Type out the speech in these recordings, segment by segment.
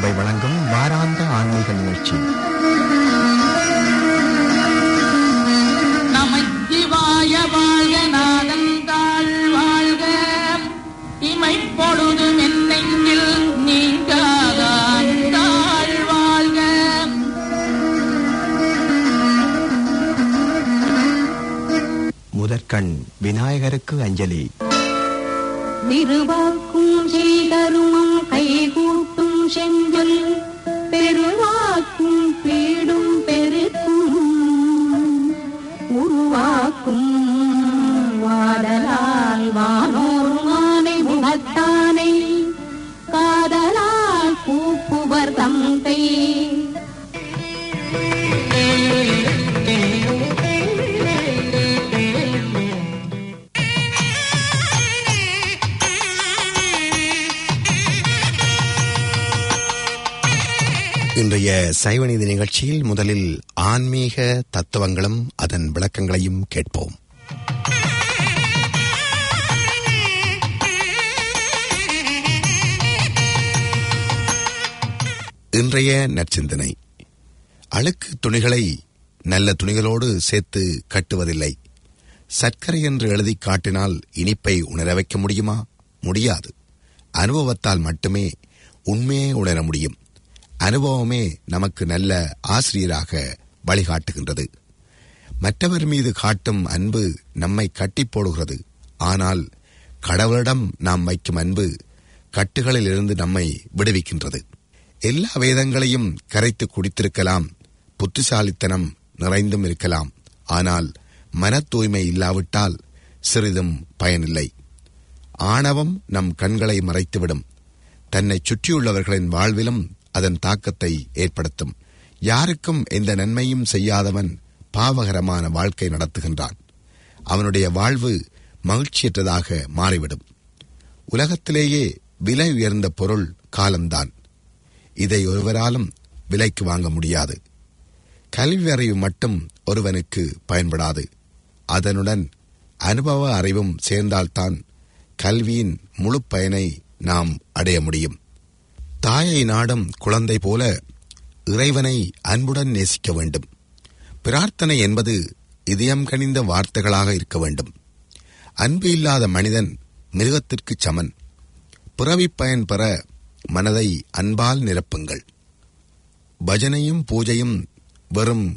சபை வழங்கும் வாராந்த ஆன்மீக நிகழ்ச்சி நமச்சிவாய வாழ்க நாதந்தாள் வாழ்க இமைப்பொழுது மென்னெங்கில் நீங்காதான் தாழ் வாழ்க முதற்கண் விநாயகருக்கு அஞ்சலி திருவாக்கும் செய்தருமம் கைகூட்டும் செஞ்சொல் பெருவாக்கும் பீடும் பெருக்கும் உருவாக்கும் வாடலால் வானோர் மானை முகத்தானை காதலால் கூப்புவர் தந்தை இன்றைய சைவநீதி நிகழ்ச்சியில் முதலில் ஆன்மீக தத்துவங்களும் அதன் விளக்கங்களையும் கேட்போம் இன்றைய நற்சிந்தனை அழுக்கு துணிகளை நல்ல துணிகளோடு சேர்த்து கட்டுவதில்லை சர்க்கரை என்று எழுதி காட்டினால் இனிப்பை உணர வைக்க முடியுமா முடியாது அனுபவத்தால் மட்டுமே உண்மையை உணர முடியும் அனுபவமே நமக்கு நல்ல ஆசிரியராக வழிகாட்டுகின்றது மற்றவர் மீது காட்டும் அன்பு நம்மை கட்டி போடுகிறது ஆனால் கடவுளிடம் நாம் வைக்கும் அன்பு கட்டுகளில் இருந்து நம்மை விடுவிக்கின்றது எல்லா வேதங்களையும் கரைத்து குடித்திருக்கலாம் புத்திசாலித்தனம் நிறைந்தும் இருக்கலாம் ஆனால் மன தூய்மை இல்லாவிட்டால் சிறிதும் பயனில்லை ஆணவம் நம் கண்களை மறைத்துவிடும் தன்னை சுற்றியுள்ளவர்களின் வாழ்விலும் அதன் தாக்கத்தை ஏற்படுத்தும் யாருக்கும் எந்த நன்மையும் செய்யாதவன் பாவகரமான வாழ்க்கை நடத்துகின்றான் அவனுடைய வாழ்வு மகிழ்ச்சியற்றதாக மாறிவிடும் உலகத்திலேயே விலை உயர்ந்த பொருள் காலம்தான் இதை ஒருவராலும் விலைக்கு வாங்க முடியாது கல்வி அறிவு மட்டும் ஒருவனுக்கு பயன்படாது அதனுடன் அனுபவ அறிவும் சேர்ந்தால்தான் கல்வியின் முழு பயனை நாம் அடைய முடியும் தாயை நாடும் குழந்தை போல இறைவனை அன்புடன் நேசிக்க வேண்டும் பிரார்த்தனை என்பது இதயம் கனிந்த வார்த்தைகளாக இருக்க வேண்டும் அன்பு இல்லாத மனிதன் மிருகத்திற்கு சமன் பிறவிப் பயன் பெற மனதை அன்பால் நிரப்புங்கள் பஜனையும் பூஜையும் வெறும்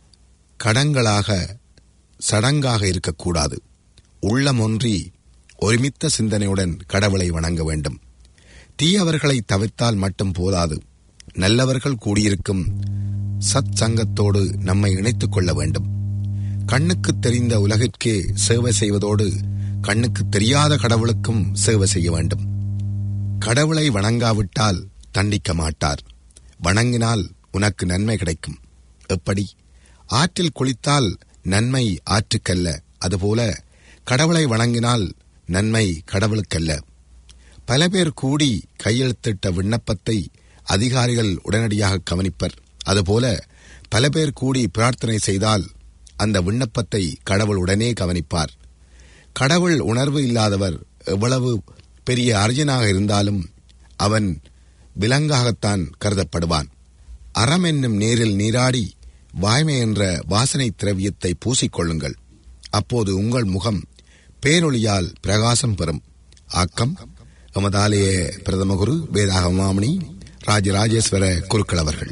கடங்களாக சடங்காக இருக்கக்கூடாது உள்ளம் ஒன்றி ஒருமித்த சிந்தனையுடன் கடவுளை வணங்க வேண்டும் தீயவர்களை தவிர்த்தால் மட்டும் போதாது நல்லவர்கள் கூடியிருக்கும் சத் சங்கத்தோடு நம்மை இணைத்துக் கொள்ள வேண்டும் கண்ணுக்கு தெரிந்த உலகிற்கே சேவை செய்வதோடு கண்ணுக்கு தெரியாத கடவுளுக்கும் சேவை செய்ய வேண்டும் கடவுளை வணங்காவிட்டால் தண்டிக்க மாட்டார் வணங்கினால் உனக்கு நன்மை கிடைக்கும் எப்படி ஆற்றில் குளித்தால் நன்மை ஆற்றுக்கல்ல அதுபோல கடவுளை வணங்கினால் நன்மை கடவுளுக்கல்ல பல பேர் கூடி கையெழுத்திட்ட விண்ணப்பத்தை அதிகாரிகள் உடனடியாக கவனிப்பர் அதுபோல பல பேர் கூடி பிரார்த்தனை செய்தால் அந்த விண்ணப்பத்தை கடவுள் உடனே கவனிப்பார் கடவுள் உணர்வு இல்லாதவர் எவ்வளவு பெரிய அர்ஜனாக இருந்தாலும் அவன் விலங்காகத்தான் கருதப்படுவான் அறம் என்னும் நீரில் நீராடி வாய்மை என்ற வாசனை திரவியத்தை பூசிக்கொள்ளுங்கள் அப்போது உங்கள் முகம் பேரொளியால் பிரகாசம் பெறும் ஆக்கம் எமதாலய பிரதம குரு வேதாக மாமணி ராஜராஜேஸ்வர குருக்கள் அவர்கள்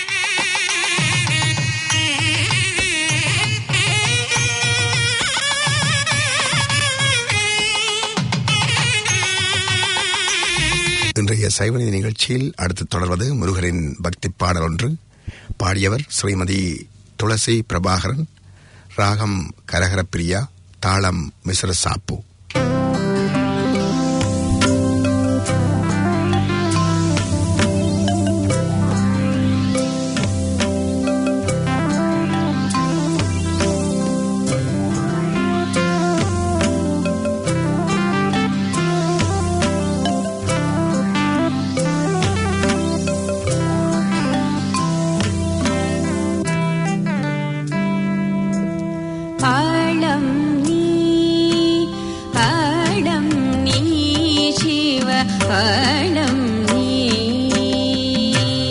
இன்றைய சைவநீதி நிகழ்ச்சியில் அடுத்து தொடர்வது முருகரின் பக்தி பாடல் ஒன்று பாடியவர் ஸ்ரீமதி துளசி பிரபாகரன் ராகம் கரகரப்பிரியா தாளம் மிஸ்ர சாப்பு ஆழம் நீ ஆழம் நீ சிவ ஆழம் நீ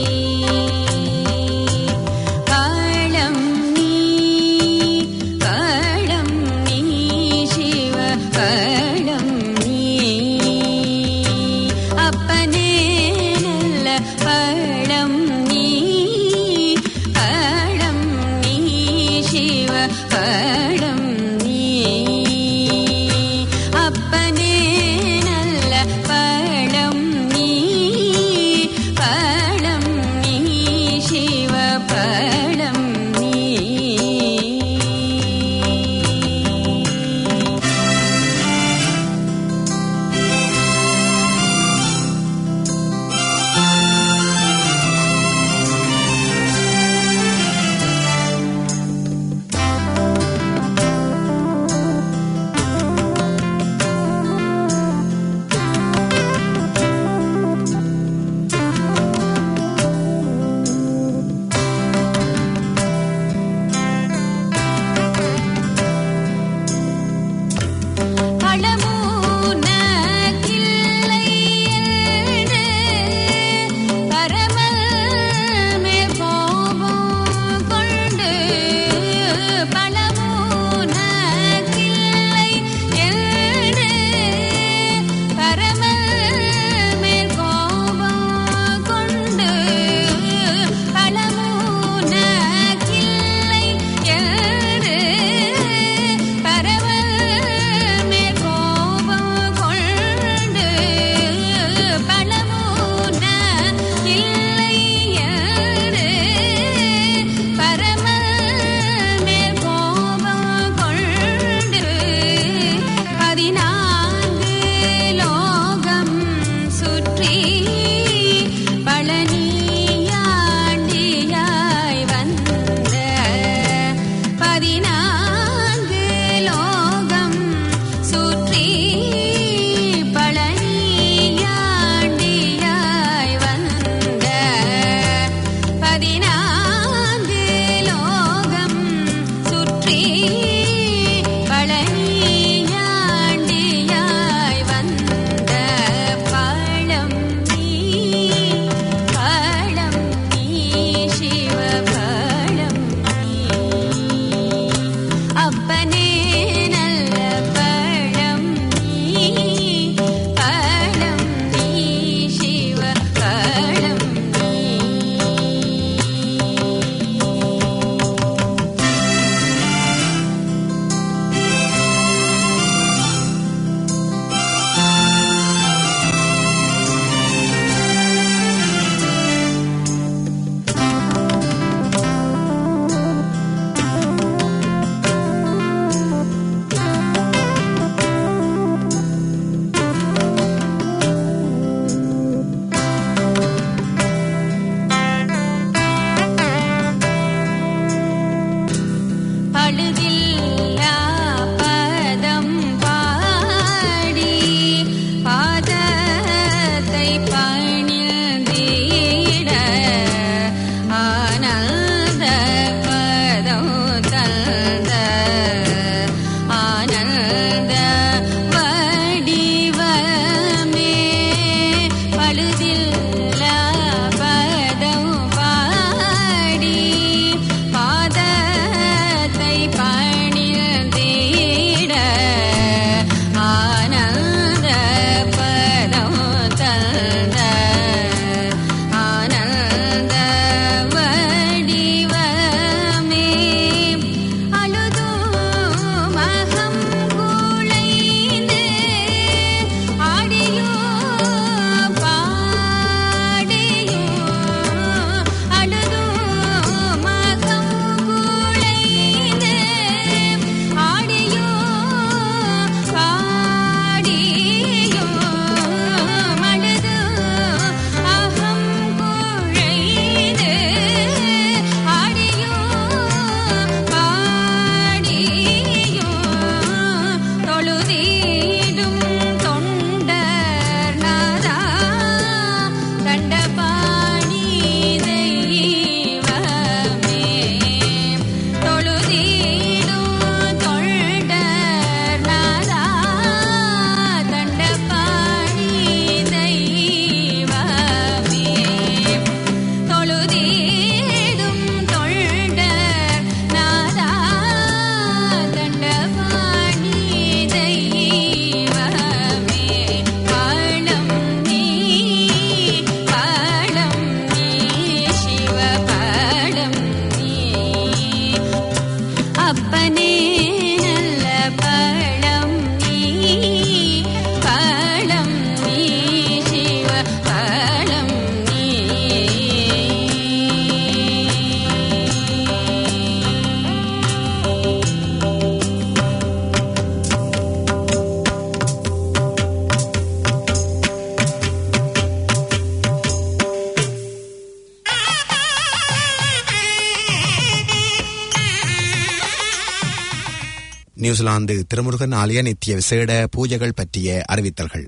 நியூசிலாந்து திருமுருகன் ஆலய நித்திய விசேட பூஜைகள் பற்றிய அறிவித்தல்கள்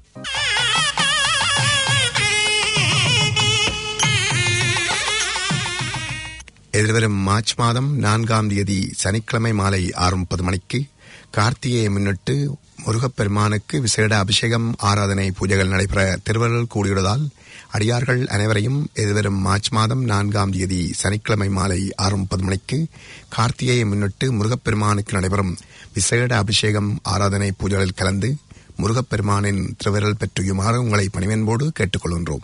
எதிர்வரும் மார்ச் மாதம் நான்காம் தேதி சனிக்கிழமை மாலை ஆறு முப்பது மணிக்கு கார்த்திகையை முன்னிட்டு முருகப்பெருமானுக்கு விசேட அபிஷேகம் ஆராதனை பூஜைகள் நடைபெற திருவருள் கூடியுள்ளதால் அடியார்கள் அனைவரையும் எதிர்வரும் மார்ச் மாதம் நான்காம் தேதி சனிக்கிழமை மாலை ஆறு முப்பது மணிக்கு கார்த்திகையை முன்னிட்டு முருகப்பெருமானுக்கு நடைபெறும் விசேட அபிஷேகம் ஆராதனை பூஜைகளில் கலந்து முருகப்பெருமானின் திருவிரல் பெற்றுயுமாறு உங்களை பணிவன்போடு கேட்டுக்கொள்கின்றோம்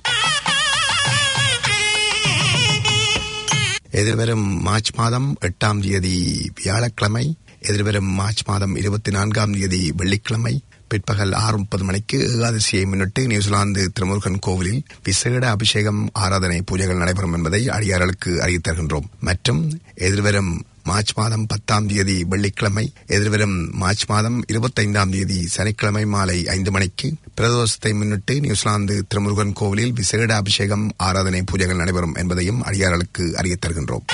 எதிர்வரும் மார்ச் மாதம் எட்டாம் தேதி வியாழக்கிழமை எதிர்வரும் மார்ச் மாதம் இருபத்தி நான்காம் தேதி வெள்ளிக்கிழமை பிற்பகல் ஆறு முப்பது மணிக்கு ஏகாதசியை முன்னிட்டு நியூசிலாந்து திருமுருகன் கோவிலில் விசேட அபிஷேகம் ஆராதனை பூஜைகள் நடைபெறும் என்பதை அடியார்களுக்கு அறிவித்தருகின்றோம் மற்றும் எதிர்வரும் மார்ச் மாதம் பத்தாம் தேதி வெள்ளிக்கிழமை எதிர்வரும் மார்ச் மாதம் இருபத்தைந்தாம் தேதி சனிக்கிழமை மாலை ஐந்து மணிக்கு பிரதோஷத்தை முன்னிட்டு நியூசிலாந்து திருமுருகன் கோவிலில் விசேட அபிஷேகம் ஆராதனை பூஜைகள் நடைபெறும் என்பதையும் அடியார்களுக்கு அறிவித்தருகின்றோம்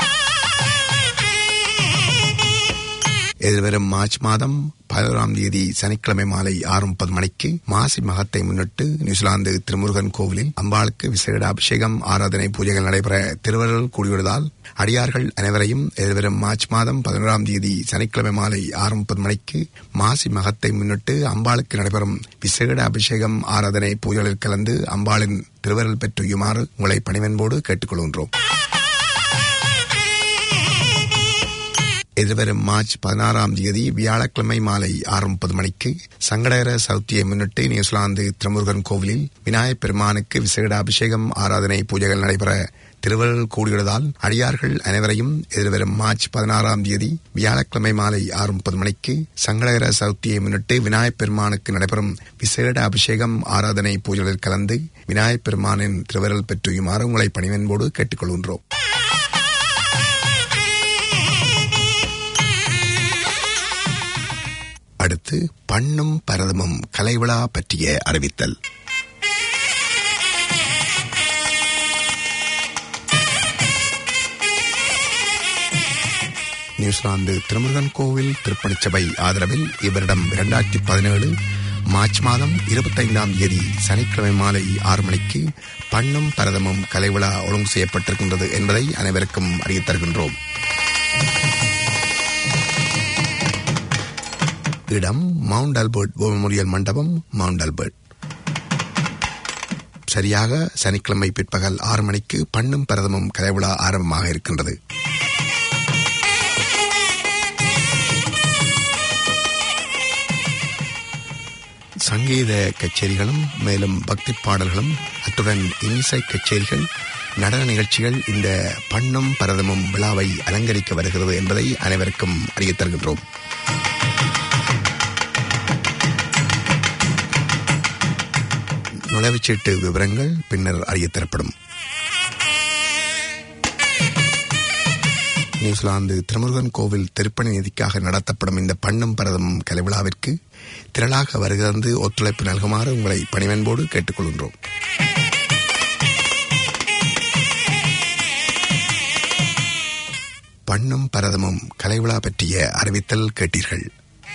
எதிர்வரும் மார்ச் மாதம் பதினோராம் தேதி சனிக்கிழமை மாலை ஆறு முப்பது மணிக்கு மாசி மகத்தை முன்னிட்டு நியூசிலாந்து திருமுருகன் கோவிலில் அம்பாளுக்கு விசேட அபிஷேகம் ஆராதனை பூஜைகள் நடைபெற திருவருள் கூடியுள்ளதால் அடியார்கள் அனைவரையும் எதிர்வரும் மார்ச் மாதம் பதினோராம் தேதி சனிக்கிழமை மாலை ஆறு முப்பது மணிக்கு மாசி மகத்தை முன்னிட்டு அம்பாளுக்கு நடைபெறும் விசேட அபிஷேகம் ஆராதனை பூஜைகளில் கலந்து அம்பாளின் திருவருள் பெற்றுயுமாறு உங்களை பணிவன்போடு கேட்டுக்கொள்கின்றோம் எதிர்வரும் மார்ச் பதினாறாம் தேதி வியாழக்கிழமை மாலை ஆறு முப்பது மணிக்கு சங்கடகர சவுத்தியை முன்னிட்டு நியூசிலாந்து திருமுருகன் கோவிலில் விநாயகப் பெருமானுக்கு விசேட அபிஷேகம் ஆராதனை பூஜைகள் நடைபெற திருவருள் கூடியுள்ளதால் அடியார்கள் அனைவரையும் எதிர்வரும் மார்ச் பதினாறாம் தேதி வியாழக்கிழமை மாலை ஆறு முப்பது மணிக்கு சங்கடகர சவுத்தியை முன்னிட்டு விநாயகப் பெருமானுக்கு நடைபெறும் விசேட அபிஷேகம் ஆராதனை பூஜைகளில் கலந்து விநாயகப் பெருமானின் திருவருள் பெற்றுயுமாறு உங்களை பணிவன்போடு கேட்டுக்கொள்கின்றோம் அடுத்து பண்ணும் பரதமும் கலைவிழா பற்றிய அறிவித்தல் நியூசிலாந்து திருமுருகன் கோவில் திருப்பணிச்சபை ஆதரவில் இவரிடம் இரண்டாயிரத்தி பதினேழு மார்ச் மாதம் இருபத்தைந்தாம் தேதி சனிக்கிழமை மாலை ஆறு மணிக்கு பண்ணும் பரதமும் கலைவிழா ஒழுங்கு செய்யப்பட்டிருக்கின்றது என்பதை அனைவருக்கும் அறிவித் தருகின்றோம் இடம் மவுண்ட் ஆல்பர்ட் மெமோரியல் மண்டபம் மவுண்ட் ஆல்பர்ட் சரியாக சனிக்கிழமை பிற்பகல் ஆறு மணிக்கு பண்ணும் பரதமும் கலைவிழா ஆரம்பமாக இருக்கின்றது சங்கீத கச்சேரிகளும் மேலும் பக்தி பாடல்களும் அத்துடன் இசை கச்சேரிகள் நடன நிகழ்ச்சிகள் இந்த பண்ணும் பரதமும் விழாவை அலங்கரிக்க வருகிறது என்பதை அனைவருக்கும் அறியத் தருகின்றோம் நுழைவுச்சீட்டு விவரங்கள் பின்னர் அறியத் தரப்படும் நியூசிலாந்து திருமுருகன் கோவில் திருப்பணி நிதிக்காக நடத்தப்படும் இந்த பண்ணும் பரதம் கலைவிழாவிற்கு திரளாக வருகிறது ஒத்துழைப்பு நல்குமாறு உங்களை பணிவன்போடு கேட்டுக்கொள்கின்றோம் பண்ணும் பரதமும் கலைவிழா பற்றிய அறிவித்தல் கேட்டீர்கள்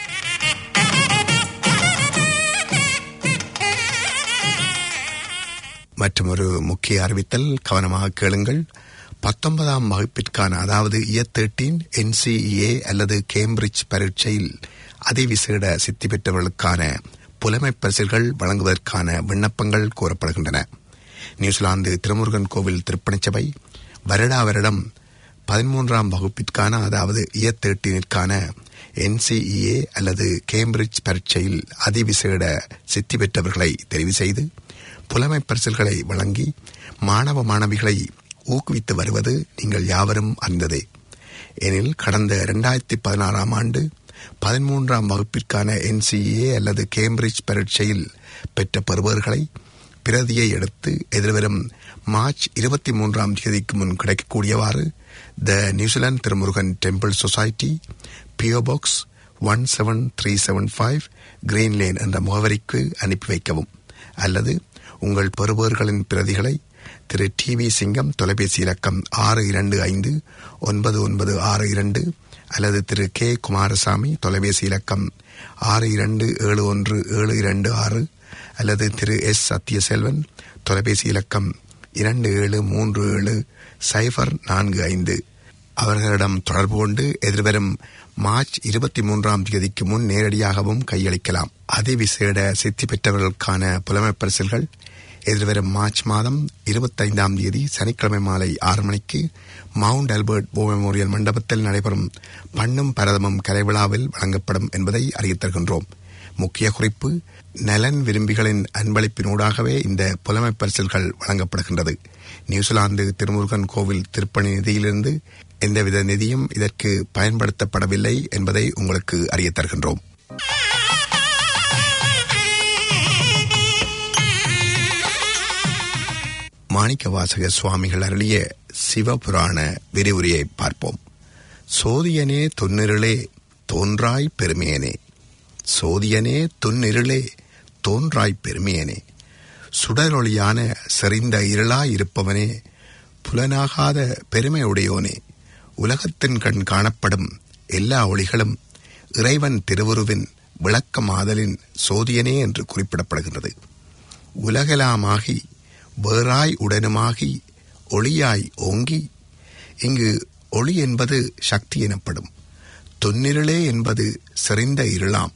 மற்றும் ஒரு முக்கிய அறிவித்தல் கவனமாக கேளுங்கள் பத்தொன்பதாம் வகுப்பிற்கான அதாவது இயர் தேர்ட்டீன் என்சிஇஏ அல்லது கேம்பிரிட்ஜ் பரீட்சையில் அதிவிசேட சித்தி பெற்றவர்களுக்கான புலமை பரிசில்கள் வழங்குவதற்கான விண்ணப்பங்கள் கோரப்படுகின்றன நியூசிலாந்து திருமுருகன் கோவில் திருப்பணிச்சபை வருடா வருடம் பதிமூன்றாம் வகுப்பிற்கான அதாவது இயர் தேர்ட்டீனிற்கான என்சிஇஏ அல்லது கேம்பிரிட்ஜ் பரீட்சையில் அதிவிசேட சித்தி பெற்றவர்களை தெரிவு செய்து புலமை பரிசில்களை வழங்கி மாணவ மாணவிகளை ஊக்குவித்து வருவது நீங்கள் யாவரும் அறிந்ததே எனில் கடந்த இரண்டாயிரத்தி பதினாறாம் ஆண்டு பதிமூன்றாம் வகுப்பிற்கான என்சிஏ அல்லது கேம்பிரிட்ஜ் பரீட்சையில் பெற்ற பெறுபவர்களை பிரதியை எடுத்து எதிர்வரும் மார்ச் இருபத்தி மூன்றாம் தேதிக்கு முன் கிடைக்கக்கூடியவாறு the New Zealand Thirumurugan temple society P O box one seven three seven five Green Lane என்ற முகவரிக்கு அனுப்பி வைக்கவும் அல்லது உங்கள் பெறுபவர்களின் பிரதிகளை திரு டி வி சிங்கம் தொலைபேசி இலக்கம் ஆறு இரண்டு ஐந்து ஒன்பது ஒன்பது ஆறு இரண்டு அல்லது திரு கே குமாரசாமி தொலைபேசி இலக்கம் ஆறு இரண்டு ஏழு ஒன்று ஏழு இரண்டு ஆறு அல்லது திரு எஸ் சத்யசெல்வன் தொலைபேசி இலக்கம் இரண்டு ஏழு மூன்று ஏழு சைபர் நான்கு ஐந்து அவர்களிடம் தொடர்பு கொண்டு எதிர்வரும் மார்ச் இருபத்தி மூன்றாம் தேதிக்கு முன் நேரடியாகவும் கையளிக்கலாம் அதிவிசேட சித்தி பெற்றவர்களுக்கான புலமைப் பரிசில்கள் எதிர்வரும் மார்ச் மாதம் இருபத்தைந்தாம் தேதி சனிக்கிழமை மாலை ஆறு மணிக்கு மவுண்ட் ஆல்பர்ட் போ மெமோரியல் மண்டபத்தில் நடைபெறும் பண்ணும் பரதமும் கலை விழாவில் வழங்கப்படும் என்பதை அறிவித் தருகின்றோம் முக்கிய குறிப்பு நலன் விரும்பிகளின் அன்பளிப்பினூடாகவே இந்த புலமைப் பரிசில்கள் வழங்கப்படுகின்றது நியூசிலாந்து திருமுருகன் கோவில் திருப்பணி நிதியிலிருந்து எந்தவித நிதியும் இதற்கு பயன்படுத்தப்படவில்லை என்பதை உங்களுக்கு அறியத் தருகின்றோம் மாணிக்கவாசக சுவாமிகள் அருளிய சிவபுராண விரிவுரையை பார்ப்போம் சோதியனே தொன்னிருளே தோன்றாய் பெருமையனே சோதியனே துன்னிருளே தோன்றாய் பெருமையனே சுடரொளியான செறிந்த இருளாய் இருப்பவனே புலனாகாத பெருமையுடையோனே உலகத்தின் கண் காணப்படும் எல்லா ஒளிகளும் இறைவன் திருவுருவின் விளக்கமாதலின் சோதியனே என்று குறிப்பிடப்படுகின்றது உலகலாமாகி வேறாய் உடனுமாகி ஒளியாய் ஓங்கி இங்கு ஒளி என்பது சக்தி எனப்படும் தொன்னிருளே என்பது செறிந்த இருளாம்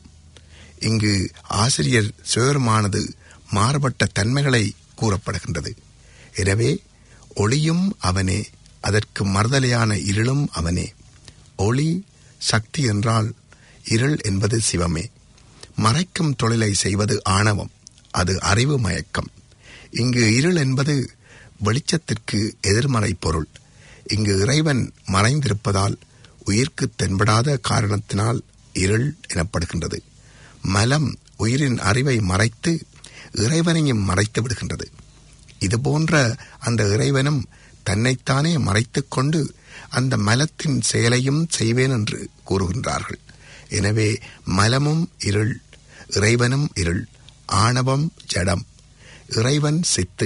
இங்கு ஆசிரியர் சிவருமானது மாறுபட்ட தன்மைகளை கூறப்படுகின்றது எனவே ஒளியும் அவனே அதற்கு மறுதலையான இருளும் அவனே ஒளி சக்தி என்றால் இருள் என்பது சிவமே மறைக்கும் தொழிலை செய்வது ஆணவம் அது அறிவு மயக்கம் இங்கு இருள் என்பது வெளிச்சத்திற்கு எதிர்மறை பொருள் இங்கு இறைவன் மறைந்திருப்பதால் உயிர்க்கு தென்படாத காரணத்தினால் இருள் எனப்படுகின்றது மலம் உயிரின் அறிவை மறைத்து இறைவனையும் மறைத்து விடுகின்றது இதுபோன்ற அந்த இறைவனும் தன்னைத்தானே மறைத்துக் கொண்டு அந்த மலத்தின் செயலையும் செய்வேன் என்று கூறுகின்றார்கள் எனவே மலமும் இருள் இறைவனும் இருள் ஆணவம் ஜடம் இறைவன் சித்து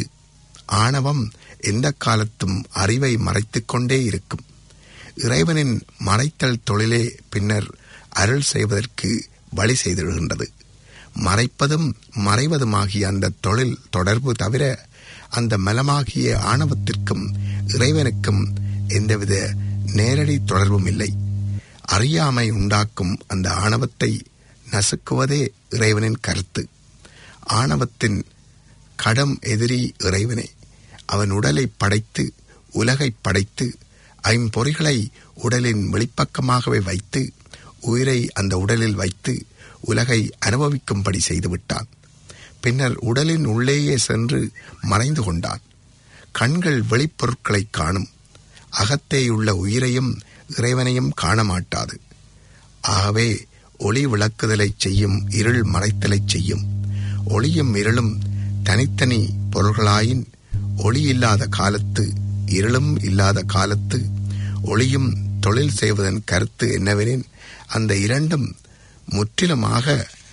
ஆணவம் எந்த காலத்தும் அறிவை மறைத்துக் கொண்டே இருக்கும் இறைவனின் மறைத்தல் தொழிலே பின்னர் அருள் செய்வதற்கு வழி செய்திடுகின்றது மறைப்பதும் மறைவதுமாகிய அந்த தொழில் தொடர்பு தவிர அந்த மலமாகிய ஆணவத்திற்கும் இறைவனுக்கும் எந்தவித நேரடி தொடர்பும் இல்லை அறியாமை உண்டாக்கும் அந்த ஆணவத்தை நசுக்குவதே இறைவனின் கருத்து ஆணவத்தின் கடம் எதிரி இறைவனே அவன் உடலை படைத்து உலகை படைத்து ஐம்பொறிகளை உடலின் வெளிப்பக்கமாகவே வைத்து உயிரை அந்த உடலில் வைத்து உலகை அனுபவிக்கும்படி செய்துவிட்டான் பின்னர் உடலின் உள்ளேயே சென்று மறைந்து கொண்டான் கண்கள் வெளிப்பொருட்களை காணும் அகத்தேயுள்ள உயிரையும் இறைவனையும் காண மாட்டாது ஆகவே ஒளி விளக்குதலை செய்யும் இருள் மறைத்தலை செய்யும் ஒளியும் இருளும் தனித்தனி பொருள்களாயின் ஒளி இல்லாத காலத்து இருளும் இல்லாத காலத்து ஒளியும் தொழில் செய்வதன் கருத்து என்னவெனின் அந்த இரண்டும் முற்றிலுமாக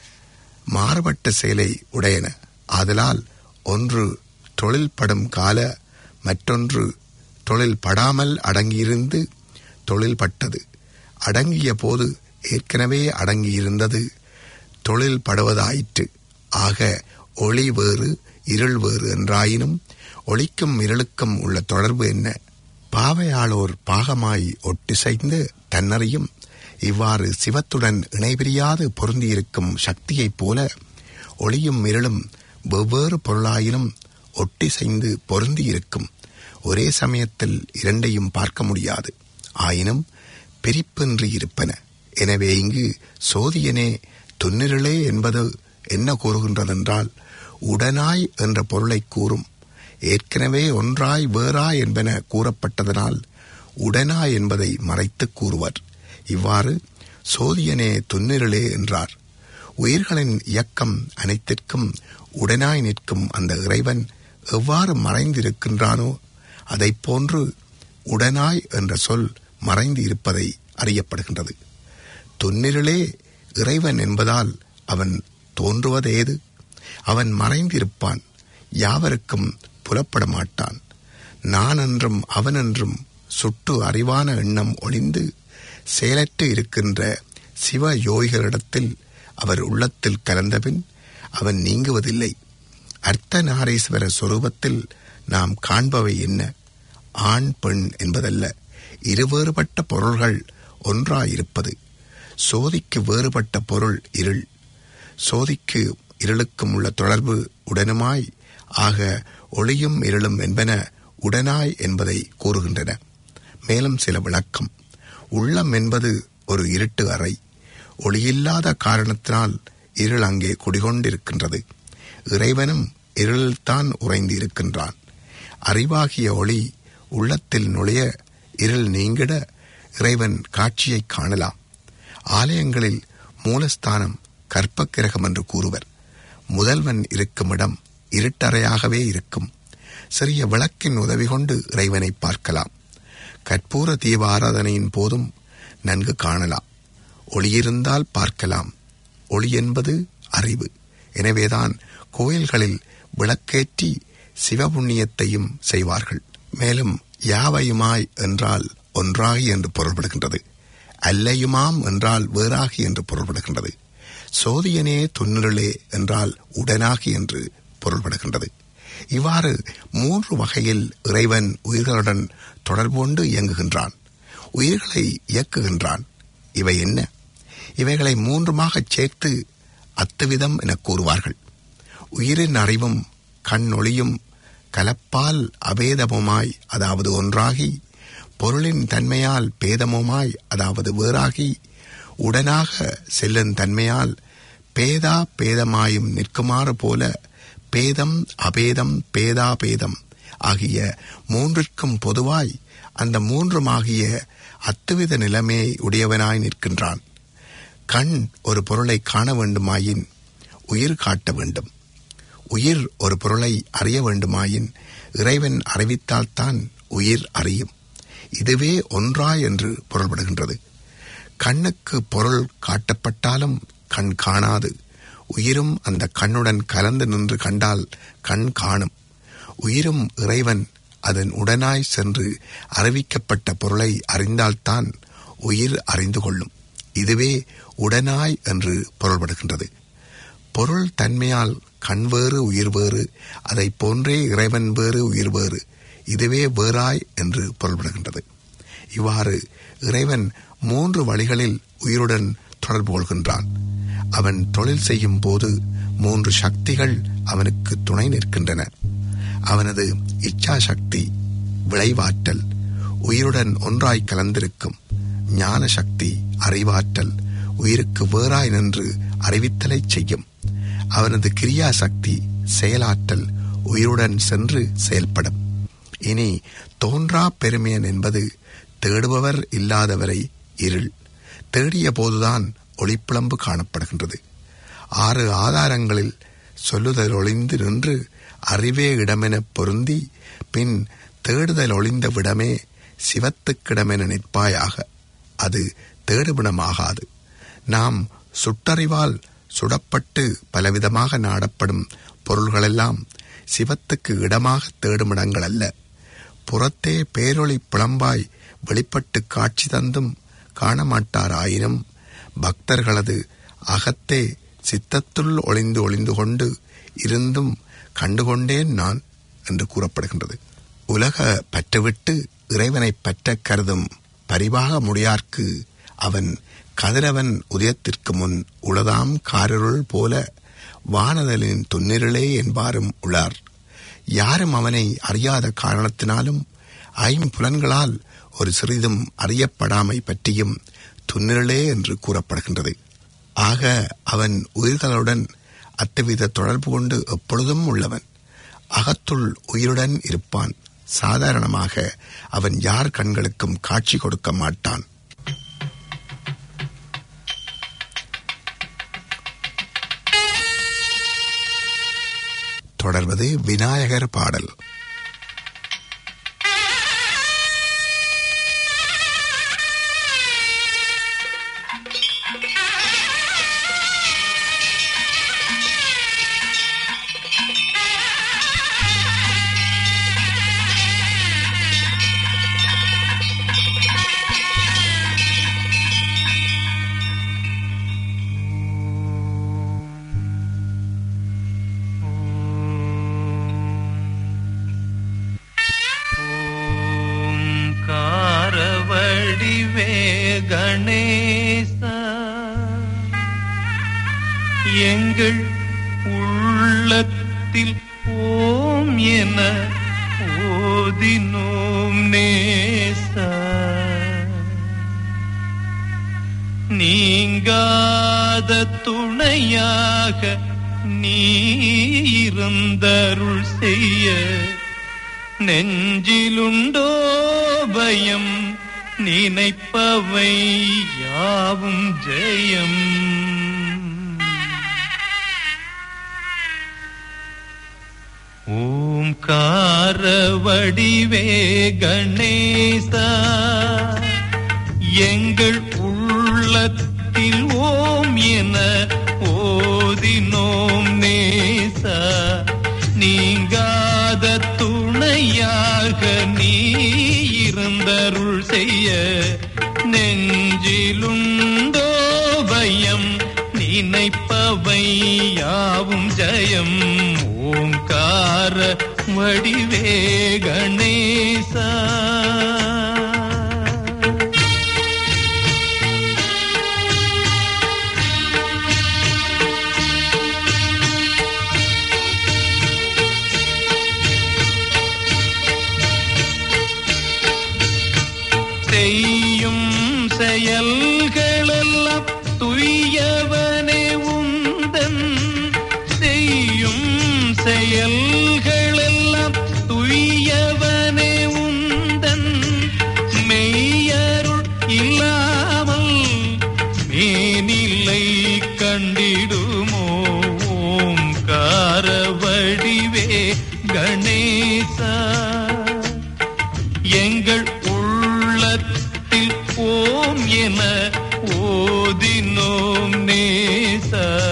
மாறுபட்ட செயலை உடையன ஆதலால் ஒன்று தொழில் படும் கால மற்றொன்று தொழில் படாமல் அடங்கியிருந்து தொழில் பட்டது அடங்கிய போது ஏற்கனவே அடங்கியிருந்தது தொழில் படுவதாயிற்று ஆக ஒளி வேறு இருள் வேறு என்றாயினும் ஒளிக்கும் இருளுக்கும் உள்ள தொடர்பு என்ன பாவையாளோர் பாகமாய் ஒட்டிசைந்து தன்னறியும் இவ்வாறு சிவத்துடன் இணைபிரியாது பொருந்தியிருக்கும் சக்தியைப் போல ஒளியும் இருளும் வெவ்வேறு பொருளாயினும் ஒட்டிசைந்து பொருந்தியிருக்கும் ஒரே சமயத்தில் இரண்டையும் பார்க்க முடியாது ஆயினும் பிரிப்பின்றி இருப்பன எனவே இங்கு சோதியனே துன்னிருளே என்பது என்ன கூறுகின்றதென்றால் உடனாய் என்ற பொருளை கூறும் ஏற்கனவே ஒன்றாய் வேறாய் என்பன கூறப்பட்டதனால் உடனாய் என்பதை மறைத்து கூறுவர் இவ்வாறு சோதியனே துன்னிருளே என்றார் உயிர்களின் இயக்கம் அனைத்திற்கும் உடனாய் நிற்கும் அந்த இறைவன் எவ்வாறு மறைந்திருக்கின்றானோ அதைப் போன்று உடனாய் என்ற சொல் மறைந்து இருப்பதை அறியப்படுகின்றது துன்னிருளே இறைவன் என்பதால் அவன் தோன்றுவதேது அவன் மறைந்திருப்பான் யாவருக்கும் புலப்பட மாட்டான் நான் என்றும் அவன் என்றும் சுட்டு அறிவான எண்ணம் ஒளிந்து செயலற்று இருக்கின்ற சிவ யோகிகளிடத்தில் அவர் உள்ளத்தில் கலந்தபின் அவன் நீங்குவதில்லை அர்த்த நாரீஸ்வர சொரூபத்தில் நாம் காண்பவை என்ன ஆண் பெண் என்பதல்ல இருவேறுபட்ட பொருள்கள் ஒன்றாயிருப்பது சோதிக்கு வேறுபட்ட பொருள் இருள் சோதிக்கு இருளுக்கும் உள்ள தொடர்பு உடனுமாய் ஆக ஒளியும் இருளும் என்பன உடனாய் என்பதை கூறுகின்றன மேலும் சில விளக்கம் உள்ளம் என்பது ஒரு இருட்டு அறை ஒளியில்லாத காரணத்தினால் இருள் அங்கே குடிகொண்டிருக்கின்றது இறைவனும் இருளில்தான் உறைந்து இருக்கின்றான் அறிவாகிய ஒளி உள்ளத்தில் நுழைய இருள் நீங்கிட இறைவன் காட்சியைக் காணலாம் ஆலயங்களில் மூலஸ்தானம் கற்பக்கிரகம் என்று கூறுவர் முதல்வன் இருக்கும் இடம் இருட்டறையாகவே இருக்கும் சிறிய விளக்கின் உதவி கொண்டு இறைவனை பார்க்கலாம் கற்பூர தீப ஆராதனையின் போதும் நன்கு காணலாம் ஒளியிருந்தால் பார்க்கலாம் ஒளி என்பது அறிவு எனவேதான் கோயில்களில் விளக்கேற்றி சிவபுண்ணியத்தையும் செய்வார்கள் மேலும் யாவையுமாய் என்றால் ஒன்றாகி என்று பொருள்படுகின்றது அல்லையுமாம் என்றால் வேறாகி என்று பொருள்படுகின்றது சோதியனே துன்னிரளே என்றால் உடனாகி என்று பொருள்படுகின்றது இவ்வாறு மூன்று வகையில் இறைவன் உயிர்களுடன் தொடர்பு கொண்டு இயங்குகின்றான் உயிர்களை இயக்குகின்றான் இவை என்ன இவைகளை மூன்றுமாகச் சேர்த்து அத்துவிதம் எனக் கூறுவார்கள் உயிரின் அறிவும் கண் ஒளியும் கலப்பால் அபேதமுமாய் அதாவது ஒன்றாகி பொருளின் தன்மையால் பேதமுமாய் அதாவது வேறாகி உடனாக செல்லும் தன்மையால் பேதா பேதமாயும் நிற்குமாறு போல பேதம் அபேதம் பேதா பேதம் ஆகிய மூன்றிற்கும் பொதுவாய் அந்த மூன்றுமாகிய அத்துவித நிலைமையை உடையவனாய் நிற்கின்றான் கண் ஒரு பொருளை காண வேண்டுமாயின் உயிர் காட்ட வேண்டும் உயிர் ஒரு பொருளை அறிய வேண்டுமாயின் இறைவன் அறிவித்தால்தான் உயிர் அறியும் இதுவே ஒன்றாய் என்று பொருள்படுகின்றது கண்ணுக்கு பொருள் காட்டப்பட்டாலும் கண் காணாது உயிரும் அந்த கண்ணுடன் கலந்து நின்று கண்டால் கண் காணும் உயிரும் இறைவன் அதன் உடனாய் சென்று அறிவிக்கப்பட்ட பொருளை அறிந்தால்தான் உயிர் அறிந்து கொள்ளும் இதுவே உடனாய் என்று பொருள்படுகின்றது பொருள் தன்மையால் கண் வேறு உயிர் வேறு அதை போன்றே இறைவன் வேறு உயிர் வேறு இதுவே வேறாய் என்று பொருள்படுகின்றது இவ்வாறு இறைவன் மூன்று வழிகளில் உயிருடன் தொடர்பு கொள்கின்றான் அவன் தொழில் செய்யும் போது மூன்று சக்திகள் அவனுக்கு துணை நிற்கின்றன அவனது இச்சா சக்தி விளைவாற்றல் உயிருடன் ஒன்றாய் கலந்திருக்கும் ஞான சக்தி அறிவாற்றல் உயிருக்கு வேறாய் நின்று அறிவித்தலை செய்யும் அவனது கிரியா சக்தி செயலாற்றல் உயிருடன் சென்று செயல்படும் இனி தோன்றா பெருமையன் என்பது தேடுபவர் இல்லாதவரை இருள் தேடிய போதுதான் ஒளிப்பிளம்பு காணப்படுகின்றது ஆறு ஆதாரங்களில் சொல்லுதல் ஒளிந்து நின்று அறிவே இடமென பொருந்தி பின் தேடுதல் ஒளிந்த விடமே சிவத்துக்கிடமென நிற்பாயாக அது தேடுவிடமாகாது நாம் சுட்டறிவால் சுடப்பட்டு பலவிதமாக நாடப்படும் பொருள்களெல்லாம் சிவத்துக்கு இடமாக தேடுமிடங்கள் அல்ல புறத்தே பேரொளி புலம்பாய் வெளிப்பட்டு காட்சி தந்தும் காணமாட்டாராயினும் பக்தர்களது அகத்தே சித்தத்துள் ஒளிந்து ஒளிந்து கொண்டு இருந்தும் கண்டுகொண்டேன் நான் என்று கூறப்படுகின்றது உலக பற்றுவிட்டு இறைவனை பற்ற கருதும் பரிவாக முடியார்க்கு அவன் கதிரவன் உதயத்திற்கு முன் உளதாம் காரிருள் போல வானதலின் துன்னிருளே என்பாரும் உள்ளார் யாரும் அவனை அறியாத காரணத்தினாலும் ஐம்புலன்களால் ஒரு சிறிதும் அறியப்படாமை பற்றியும் துன்னிரளே என்று கூறப்படுகின்றது ஆக அவன் உயிர்களுடன் அத்தவித தொடர்பு கொண்டு எப்பொழுதும் உள்ளவன் அகத்துள் உயிருடன் இருப்பான் சாதாரணமாக அவன் யார் கண்களுக்கும் காட்சி கொடுக்க மாட்டான் தொடர்வது விநாயகர் பாடல் ஆ உள்ளத்தில் ஓம் என ஓதினோம் நேசா நீங்காத துணையாக நீ இருந்தருள் செய்ய நெஞ்சிலுண்டோ பயம் நினைப்பவை யாவும் ஜெயம் ஓம்கார வடிவே கணேசா எங்கள் உள்ளத்தில் ஓம் என ஓதினோம் நேசா நீங்காத துணையாக நீ இருந்தருள் செய்ய நெஞ்சிலுண்டோ பயம் நினைப்பவை யாவும் ஜெயம் ஓம்கார வடிவே கணேசா செய்யும் செயல்களெல்லாம் துய்யவனே உந்தன் செய்யும் செயல்களெல்லாம் துய்யவனே உந்தன் மெய்யருள் இல்லாமல் மேனில்லை கண்டிடுமோ ஓம்கார வடிவே கணேசா எங்கள் உள்ளத்தில் ஓம் என ஓதினோம் நேச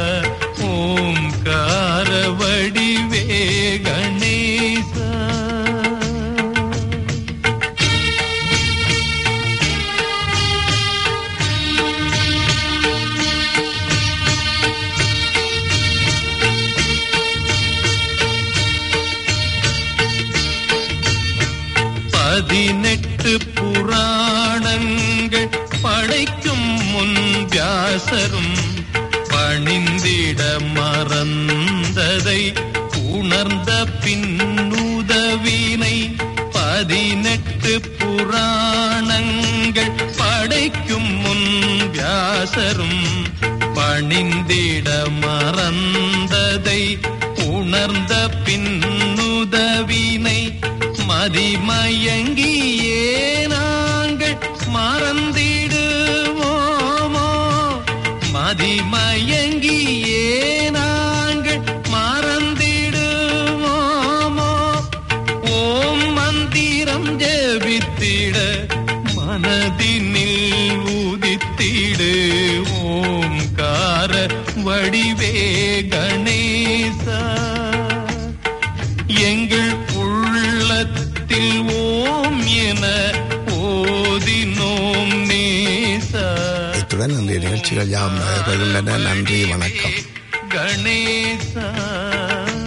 ஓம்கார வடிவே கணேசா பதினெட்டு புராணங்கள் படைக்கும் முன் வியாசரும் பணிந்திட மறந்ததை உணர்ந்த பின்னுதவினை பதினெட்டு புராணங்கள் படைக்கும் முன் வியாசரும் பணிந்திட மறந்ததை உணர்ந்த பின்னுதவினை மதிமயங்கியே நாங்கள் மறந்திடுவோமோ மதிமயங்கியே நாங்கள் மறந்திடுவோமோ ஓம் மந்திரம் ஜெபித்திட மனதினில் உதித்திடு ஓம்கார வடிவே கணேசா எங்கள் உள்ளத்தில் ஓம் என ஓதினோம் நேசா இத்துடன் இன்றைய நிகழ்ச்சிகள் யாவும் நடைபெறுகின்றன நன்றி வணக்கம் கணேசா